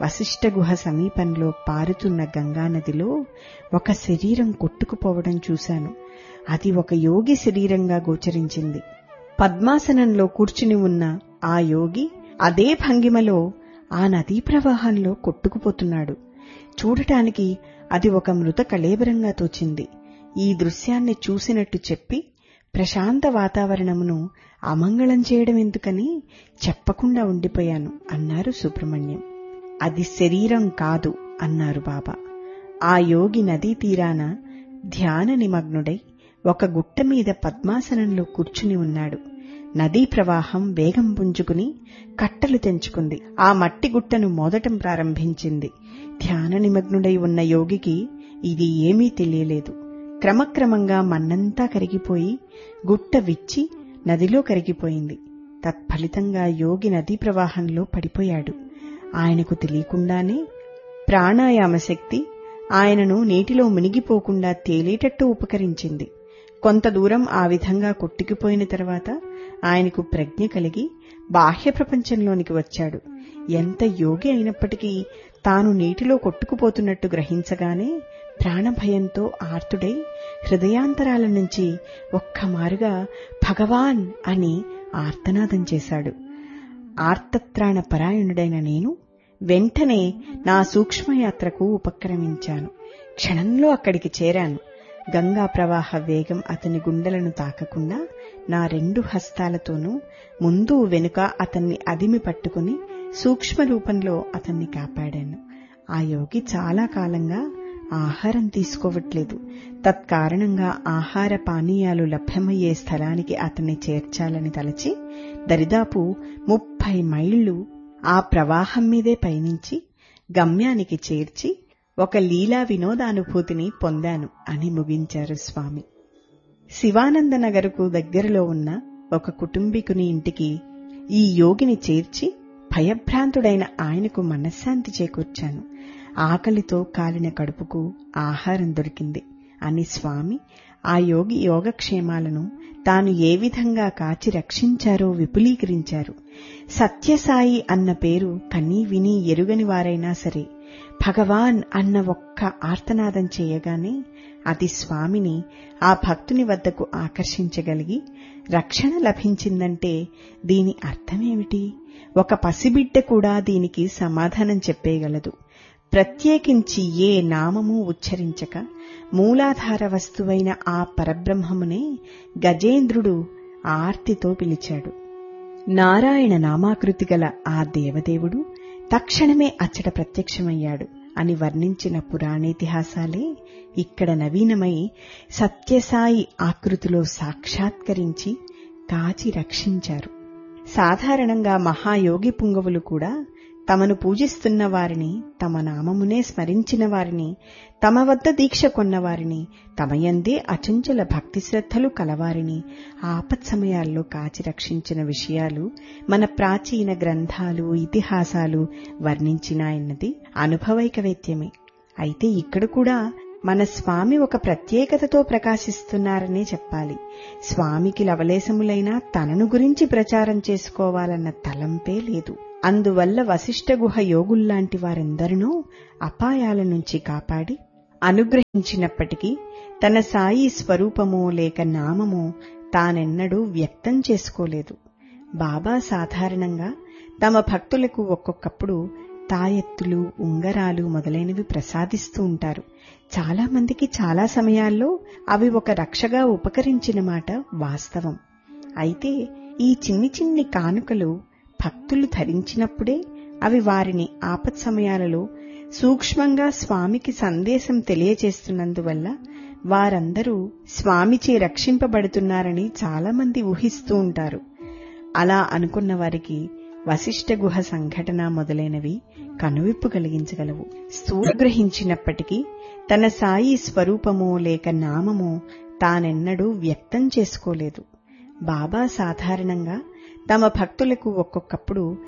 వశిష్ఠ గుహ సమీపంలో పారుతున్న గంగానదిలో ఒక శరీరం కొట్టుకుపోవడం చూశాను అది ఒక యోగి శరీరంగా గోచరించింది పద్మాసనంలో కూర్చుని ఉన్న ఆ యోగి అదే భంగిమలో ఆ నదీ ప్రవాహంలో కొట్టుకుపోతున్నాడు చూడటానికి అది ఒక మృత కళేబరంగా తోచింది ఈ దృశ్యాన్ని చూసినట్టు చెప్పి ప్రశాంత వాతావరణమును అమంగళం చేయడం ఎందుకని చెప్పకుండా ఉండిపోయాను అన్నారు సుబ్రహ్మణ్యం అది శరీరం కాదు అన్నారు బాబా ఆ యోగి నదీ తీరాన ధ్యాన నిమగ్నుడై ఒక గుట్ట మీద పద్మాసనంలో కూర్చుని ఉన్నాడు నదీ ప్రవాహం వేగం పుంజుకుని కట్టలు తెంచుకుంది ఆ మట్టి గుట్టను మోదటం ప్రారంభించింది ధ్యాన నిమగ్నుడై ఉన్న యోగికి ఇది ఏమీ తెలియలేదు క్రమక్రమంగా మన్నంతా కరిగిపోయి గుట్ట విచ్చి నదిలో కరిగిపోయింది తత్ఫలితంగా యోగి నదీ ప్రవాహంలో పడిపోయాడు ఆయనకు తెలియకుండానే ప్రాణాయామ శక్తి ఆయనను నీటిలో మునిగిపోకుండా తేలేటట్టు ఉపకరించింది కొంత దూరం ఆ విధంగా కొట్టుకుపోయిన తర్వాత ఆయనకు ప్రజ్ఞ కలిగి బాహ్య ప్రపంచంలోనికి వచ్చాడు ఎంత యోగి అయినప్పటికీ తాను నీటిలో కొట్టుకుపోతున్నట్టు గ్రహించగానే ప్రాణభయంతో ఆర్తుడై హృదయాంతరాల నుంచి ఒక్కమారుగా భగవాన్ అని ఆర్తనాదం చేశాడు ఆర్తత్రాణ పరాయణుడైన నేను వెంటనే నా సూక్ష్మయాత్రకు ఉపక్రమించాను క్షణంలో అక్కడికి చేరాను గంగా ప్రవాహ వేగం అతని గుండెలను తాకకుండా నా రెండు హస్తాలతోనూ ముందు వెనుక అతన్ని అదిమి పట్టుకుని సూక్ష్మ రూపంలో అతన్ని కాపాడాను ఆ యోగి చాలా కాలంగా ఆహారం తీసుకోవట్లేదు తత్కారణంగా ఆహార పానీయాలు లభ్యమయ్యే స్థలానికి అతన్ని చేర్చాలని తలచి దరిదాపు ముప్పై మైళ్లు ఆ ప్రవాహం మీదే పయనించి గమ్యానికి చేర్చి ఒక లీలా వినోదానుభూతిని పొందాను అని ముగించారు స్వామి శివానందనగర్కు దగ్గరలో ఉన్న ఒక కుటుంబీకుని ఇంటికి ఈ యోగిని చేర్చి భయభ్రాంతుడైన ఆయనకు మనశ్శాంతి చేకూర్చాను ఆకలితో కాలిన కడుపుకు ఆహారం దొరికింది అని స్వామి ఆ యోగి యోగక్షేమాలను తాను ఏ విధంగా కాచి రక్షించారో విపులీకరించారు సత్యసాయి అన్న పేరు కనీ విని ఎరుగని వారైనా సరే భగవాన్ అన్న ఒక్క ఆర్తనాదం చేయగానే అది స్వామిని ఆ భక్తుని వద్దకు ఆకర్షించగలిగి రక్షణ లభించిందంటే దీని అర్థమేమిటి ఒక పసిబిడ్డ కూడా దీనికి సమాధానం చెప్పేయగలదు ప్రత్యేకించి ఏ నామము ఉచ్చరించక మూలాధార వస్తువైన ఆ పరబ్రహ్మమునే గజేంద్రుడు ఆర్తితో పిలిచాడు నారాయణ నామాకృతి గల ఆ దేవదేవుడు తక్షణమే అచ్చట ప్రత్యక్షమయ్యాడు అని వర్ణించిన పురాణేతిహాసాలే ఇక్కడ నవీనమై సత్యసాయి ఆకృతిలో సాక్షాత్కరించి కాచి రక్షించారు సాధారణంగా మహాయోగి పుంగవులు కూడా తమను పూజిస్తున్న వారిని తమ నామమునే స్మరించిన వారిని తమ వద్ద దీక్ష కొన్నవారిని తమయందే అచంచల భక్తి శ్రద్ధలు కలవారిని ఆపత్ సమయాల్లో కాచి రక్షించిన విషయాలు మన ప్రాచీన గ్రంథాలు ఇతిహాసాలు వర్ణించినాయన్నది అనుభవైకవేత్యమే అయితే ఇక్కడ కూడా మన స్వామి ఒక ప్రత్యేకతతో ప్రకాశిస్తున్నారనే చెప్పాలి స్వామికి లవలేశములైనా తనను గురించి ప్రచారం చేసుకోవాలన్న తలంపే లేదు అందువల్ల వశిష్ఠ గుహ యోగుల్లాంటి వారెందరినో అపాయాల నుంచి కాపాడి అనుగ్రహించినప్పటికీ తన సాయి స్వరూపమో లేక నామమో తానెన్నడూ వ్యక్తం చేసుకోలేదు బాబా సాధారణంగా తమ భక్తులకు ఒక్కొక్కప్పుడు తాయెత్తులు ఉంగరాలు మొదలైనవి ప్రసాదిస్తూ ఉంటారు చాలా మందికి చాలా సమయాల్లో అవి ఒక రక్షగా ఉపకరించిన మాట వాస్తవం అయితే ఈ చిన్ని చిన్ని కానుకలు భక్తులు ధరించినప్పుడే అవి వారిని ఆపత్ సమయాలలో సూక్ష్మంగా స్వామికి సందేశం తెలియచేస్తున్నందువల్ల వారందరూ స్వామిచే రక్షింపబడుతున్నారని చాలామంది ఊహిస్తూ ఉంటారు అలా అనుకున్న వారికి వశిష్ఠ గుహ సంఘటన మొదలైనవి కనువిప్పు కలిగించగలవు స్థూలగ్రహించినప్పటికీ తన సాయి స్వరూపమో లేక నామమో తానెన్నడూ వ్యక్తం చేసుకోలేదు బాబా సాధారణంగా తమ భక్తులకు ఒక్కొక్కప్పుడు